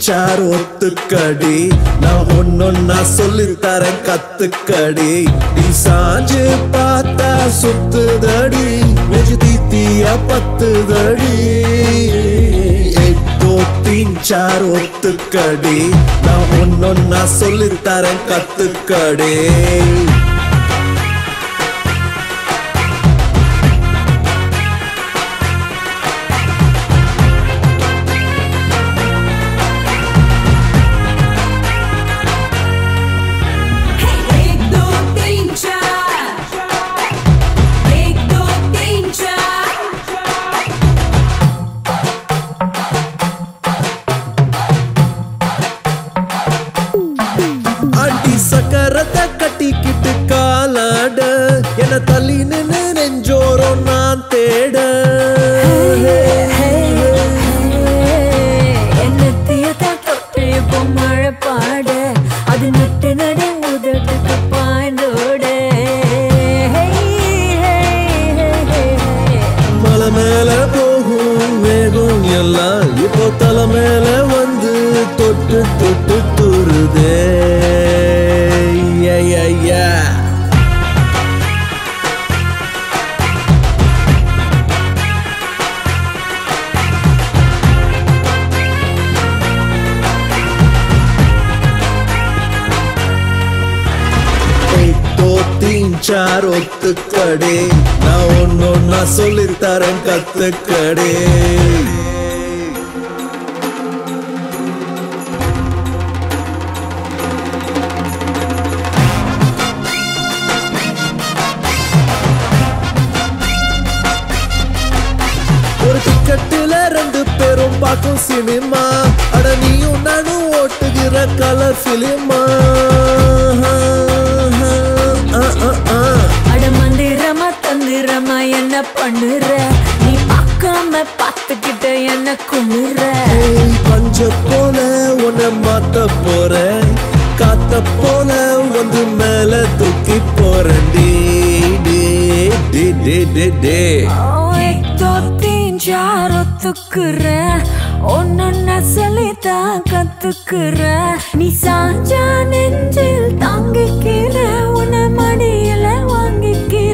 Sir ஒத்துக்கடி நான் ஒன்னொன்னா சொல்லித்தரேன் கத்துக்கடி நீ சாஞ்சு பார்த்தா சுத்துதடி நெஞ்சு தீத்தியா பத்துதடி एक दो तीन चार ஒத்துக்கடி நான் ஒன்னொன்னா சொல்லித்தரேன் கத்துக்கடி एक दो तीन चार एक दो तीन चार அடி சக்கரத்தை கட்டிக்கிட்டு காலாட என தள்ளி நின்னு நெஞ்சோரம் நான் தேட என்னத்தியதா தொட்டு இப்போ மழை பாட அது நட்டு நடு உதட்டுக்கு பாய்ந்தோட மலை மேல போகும் வேகம் எல்லாம் இப்போ தலை மேல வந்து தொட்டு தொட்டு தூருதே Yeah, yeah, yeah. एक दो तीन चार ஒத்துக்கடே நான் ஒன்னொன்னா சொல்லித்தரேன் கத்துக்கடே ஒரு டிக்கெட்டுல ரெண்டு பேரும் பார்க்கும் சினிமா அட நீயும் நானும் ஓட்டுகிற கலர் பிலிமா அட மந்திரமா தந்திரமா என்ன பண்ணுற நீ பார்க்காம பார்த்துக்கிட்ட என்ன குளிர பஞ்ச போல உன்னை மாத்த போறேன் காத்த போல வந்து மேல தூக்கி போறேன் டே டே டே டே டே டே एक दो तीन चार ஒத்துக்குற ஒன்னொன்ன சொல்லித்தான் கத்துக்குற நீ சாஞ்சா நெஞ்சில் தாங்கிக்கிற உன மடியில வாங்கிக்கிற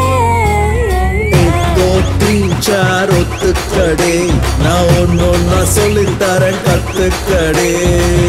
दो तीन चार ஒத்துக்கடே நான் ஒன்னொன்னா சொல்லித்தரேன் கத்துக்கடே